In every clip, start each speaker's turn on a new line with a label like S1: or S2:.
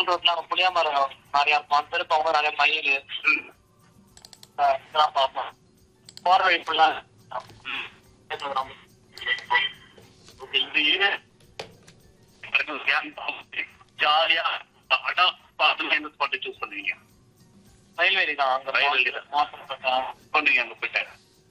S1: ரோட்ல அங்க புளிய மரம் நிறைய இருக்கும் அந்த பேருக்கு அவங்க நிறைய மயில்
S2: ம்.
S1: இதெல்லாம் பார்ப்போம் போற வழி ஃபுல்லா
S2: ம்.
S1: நம்ம
S2: ஓகே இந்த ஏரியா ஜாலியா அடா அதுல எந்த ஸ்பாட் சூஸ் பண்ணுவீங்க
S1: ரயில்வேலி தான் அங்க
S2: ரயில்வேலி தான்.
S1: மாசம்
S2: பண்ணுவீங்க அங்க போயிட்டு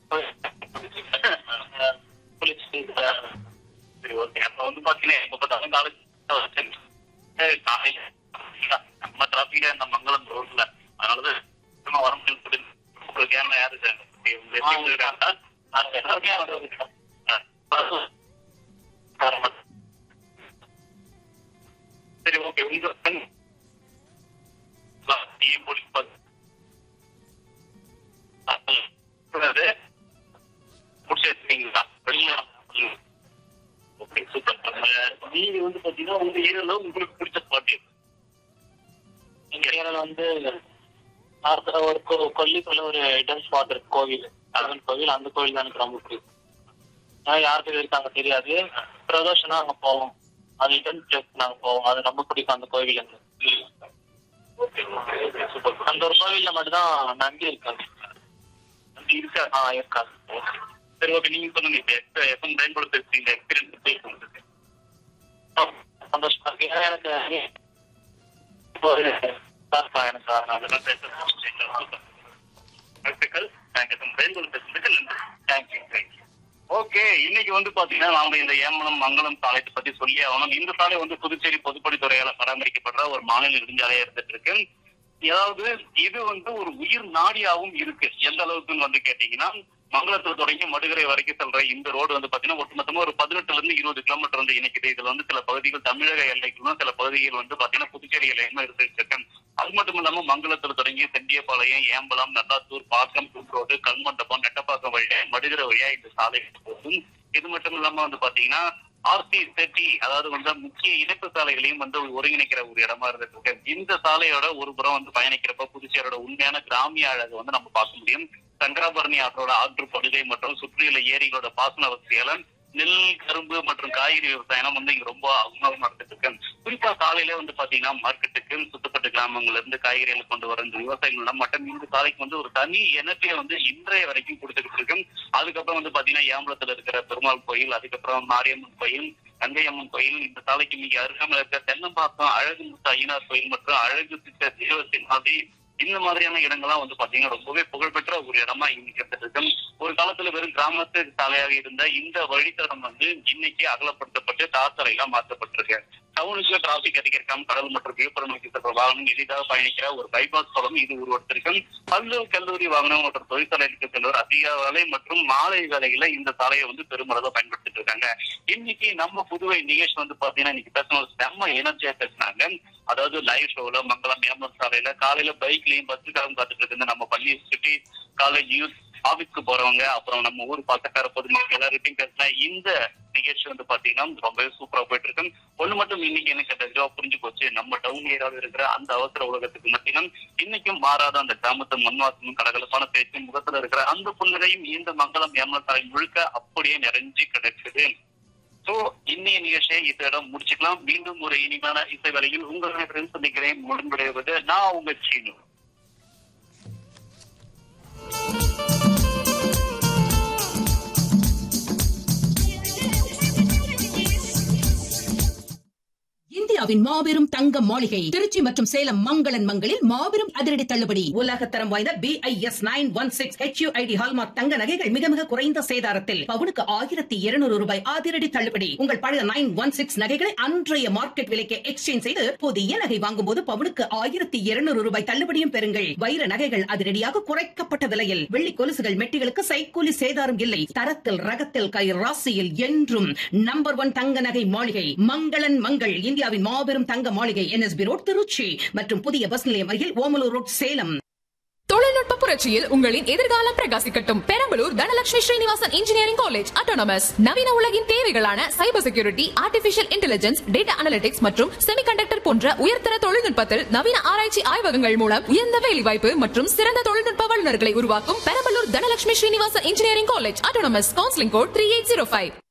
S1: குளிச்சுட்டு
S2: சரி ஓகே அப்ப வந்து பாத்தீங்கன்னா இப்ப பார்த்தாலும் காலேஜ் காலையில நம்ம டிராபிக்கா இந்த மங்களம் ரோட்ல அதனாலதான் சும்மா வர முடியும் சொல்லி உங்களுக்கு ஏன்னா யாரு சார் உங்க team இருக்காங்களா?
S1: நாங்க எல்லாருமே வந்து
S2: ஆ. சரி ஓகே உங்க பெண் டீம் போலீஸ் பாஸ் முடிச்சு வச்சிருக்கீங்களா ஓகே சூப்பர் நீங்க வந்து பாத்தீங்கன்னா உங்க ஏரியால உங்களுக்கு பிடிச்ச ஸ்பாட்
S1: எங்க ஏரியால வந்து நார்த்ல ஒரு கொ- கொல்லிக்குள்ள ஒரு இடம் ஸ்பாட் இருக்கு கோவில் அம்மன் கோவில் அந்த கோவில் தான் எனக்கு ரொம்ப பிடிக்கும் ஏன்னா யாருக்கு இது இருக்காங்க தெரியாது பிரதோஷனா அங்க போவோம் அது இடம் பிளேஸ் நாங்க போவோம் அது ரொம்ப பிடிக்கும் அந்த கோவில் எனக்கு
S2: ஓகே ஓகே சூப்பர்
S1: அந்த ஒரு கோவில்ல மட்டும்தான் நந்தி இருக்காது
S2: அந்த இருக்கா
S1: ஆ இருக்காது
S2: சரி ஓகே நீங்க சொல்லுங்க இப்ப எக்ஸ்ட்ரா எஃப்எம் பயன்படுத்த இந்த எக்ஸ்பீரியன்ஸ் எப்படி உங்களுக்கு
S1: சந்தோஷமா இருக்கு ஏன்னா எனக்கு இப்போ ஒரு தாத்தா எனக்கு அதனால
S2: அதெல்லாம் பேச சூப்பர் வாழ்த்துக்கள் தேங்க்யூ பயன்படுத்துறதுக்கு நன்றி தேங்க்யூ தேங்க்யூ ஓகே இன்னைக்கு வந்து பாத்தீங்கன்னா நாம இந்த ஏமலம் மங்களம் சாலையை பத்தி சொல்லி ஆகணும் இந்த சாலை வந்து புதுச்சேரி பொதுப்பணித்துறையால பராமரிக்கப்படுற ஒரு மாநில நெடுஞ்சாலையா இருந்துட்டு இருக்கு அதாவது இது வந்து ஒரு உயிர் நாடியாவும் இருக்கு எந்த அளவுக்குன்னு வந்து கேட்டீங்கன்னா மங்களத்துல தொடங்கி மடுகரை வரைக்கும் செல்ற இந்த ரோடு வந்து பாத்தீங்கன்னா ஒட்டுமொத்தமா ஒரு பதினெட்டுல இருந்து இருபது கிலோமீட்டர் வந்து இணைக்குது இதுல வந்து சில பகுதிகள் தமிழக எல்லைக்குள்ளும் சில பகுதிகள் வந்து பாத்தீங்கன்னா புதுச்சேரி எல்லையுமே இருந்துட்டு இருக்கு அது மட்டும் இல்லாம மங்களத்துல தொடங்கி செண்டியபாளையம் ஏம்பலம் நல்லாத்தூர் பாக்கம் ரோடு கல்மண்டபம் நெட்டப்பாக்கம் வழியா மடுகிற வழியா இந்த சாலை போகும் இது மட்டும் இல்லாம வந்து பாத்தீங்கன்னா ஆர்சி தேர்ட்டி அதாவது வந்து முக்கிய இணைப்பு சாலைகளையும் வந்து ஒருங்கிணைக்கிற ஒரு இடமா இருந்துட்டு இருக்கு இந்த சாலையோட ஒரு புறம் வந்து பயணிக்கிறப்ப புதுச்சேரியோட உண்மையான கிராமிய அழகு வந்து நம்ம பார்க்க முடியும் சங்கராபரணி ஆற்றோட ஆற்று படுகை மற்றும் சுற்றியுள்ள ஏரிகளோட பாசன வசதியால நெல் கரும்பு மற்றும் காய்கறி விவசாயம் வந்து இங்க ரொம்ப அகமாக நடந்துட்டு இருக்கு குறிப்பா காலையில வந்து பாத்தீங்கன்னா மார்க்கெட்டுக்கு சுத்தப்பட்டு கிராமங்கள்ல இருந்து காய்கறிகள் கொண்டு வர இந்த விவசாயிகள் மட்டும் இந்த சாலைக்கு வந்து ஒரு தனி எனர்ஜியை வந்து இன்றைய வரைக்கும் கொடுத்துக்கிட்டு இருக்கு அதுக்கப்புறம் வந்து பாத்தீங்கன்னா ஏம்பலத்துல இருக்கிற பெருமாள் கோயில் அதுக்கப்புறம் மாரியம்மன் கோயில் கங்கையம்மன் கோயில் இந்த சாலைக்கு மிக அருகாமல் இருக்க தென்னம்பாக்கம் அழகு முத்து ஐயனார் கோயில் மற்றும் அழகு சித்த தேவத்தின் மாதிரி இந்த மாதிரியான இடங்கள்லாம் வந்து பாத்தீங்கன்னா ரொம்பவே புகழ்பெற்ற ஒரு இடமா இன்னைக்கு இருந்துட்டு இருக்கு ஒரு காலத்துல வெறும் கிராமத்து சாலையாக இருந்த இந்த வழித்தடம் வந்து இன்னைக்கு அகலப்படுத்தப்பட்டு தாத்தரையா மாற்றப்பட்டிருக்கு டவுனுக்கு டிராபிக் அதிகரிக்காம கடல் மற்றும் விழுப்புரம் நோக்கி சென்ற வாகனம் எளிதாக பயணிக்கிற ஒரு பைபாஸ் பலம் இது உருவத்திற்கும் பல்லு கல்லூரி வாகனம் மற்றும் தொழிற்சாலைக்கு செல்வர் அதிகாலை மற்றும் மாலை வேலையில இந்த சாலையை வந்து பெருமளவு பயன்படுத்திட்டு இருக்காங்க இன்னைக்கு நம்ம புதுவை நிகழ்ச்சி வந்து பாத்தீங்கன்னா இன்னைக்கு பேசணும் ஒரு செம்ம எனர்ஜியா பேசினாங்க அதாவது லைவ் ஷோல மங்களம் ஏமன் சாலையில காலையில பைக்லயும் பஸ்ஸுக்காகவும் காத்துட்டு இருக்கு நம்ம பள்ளி சிட்டி காலேஜ் யூத் ஆபீஸ்க்கு போறவங்க அப்புறம் நம்ம ஊர் பக்கக்கார பொதுமக்கள் எல்லார்கிட்டையும் பேசினா இந்த நிகழ்ச்சி வந்து பாத்தீங்கன்னா ரொம்பவே சூப்பரா போயிட்டு இருக்கு ஒண்ணு மட்டும் இன்னைக்கு எனக்கு தெரிஞ்சா புரிஞ்சு போச்சு நம்ம டவுன் ஏரியாவில் இருக்கிற அந்த அவசர உலகத்துக்கு மத்தியிலும் இன்னைக்கும் மாறாத அந்த கிராமத்து மண்வாசமும் கலகலப்பான பேச்சும் முகத்துல இருக்கிற அந்த புன்னகையும் இந்த மங்களம் ஏமத்தாய் முழுக்க அப்படியே நிறைஞ்சு கிடைக்குது சோ இன்னைய நிகழ்ச்சியை இத்திடம் முடிச்சுக்கலாம் மீண்டும் ஒரு இனிமையான இசை வேலையில் உங்களை சந்திக்கிறேன் முடிவடைவது நான் உங்க சீனு
S3: இந்தியாவின் மாபெரும் தங்க மாளிகை திருச்சி மற்றும் சேலம் மங்களன் மங்களில் மாபெரும் அதிரடி தள்ளுபடி உலகத்தரம் வாய்ந்த B I S nine one six H ID hallmark தங்க நகைகள் மிக மிக குறைந்த சேதாரத்தில் பவுனுக்கு ஆயிரத்தி இருநூறு ரூபாய் அதிரடி தள்ளுபடி உங்கள் பழைய நைன் ஒன் சிக்ஸ் நகைகளை அன்றைய மார்க்கெட் விலைக்கு எக்ஸ்சேஞ்ச் செய்து புதிய நகை வாங்கும் போது பவுனுக்கு ஆயிரத்தி இருநூறு ரூபாய் தள்ளுபடியும் பெறுங்கள் வைர நகைகள் அதிரடியாக குறைக்கப்பட்ட விலையில் வெள்ளி கொலுசுகள் மெட்டிகளுக்கு சைக்கூலி சேதாரம் இல்லை தரத்தில் ரகத்தில் கை ராசியில் என்றும் நம்பர் ஒன் தங்க நகை மாளிகை மங்களன் மங்கள் இந்தியாவின் மாபெரும் தங்க மாளிகை என்எஸ்பி ரோட் திருச்சி மற்றும் புதிய பஸ் நிலையம் அருகில் ஓமலூர் ரோட் சேலம்
S4: தொழில்நுட்ப புரட்சியில் உங்களின் எதிர்காலம் பிரகாசிக்கட்டும் Perambalur Dhanalakshmi Srinivasan engineering college autonomous நவீன உலகின் தேவைகளான cyber security artificial intelligence data analytics மற்றும் செமிகண்டக்டர் போன்ற உயர்தர தொழில்நுட்பத்தில் நவீன ஆராய்ச்சி ஆய்வகங்கள் மூலம் உயர்ந்த வேலைவாய்ப்பு மற்றும் சிறந்த தொழில்நுட்ப வல்லுநர்களை உருவாக்கும் Perambalur Dhanalakshmi Srinivasan engineering college autonomous counselling code three eight zero five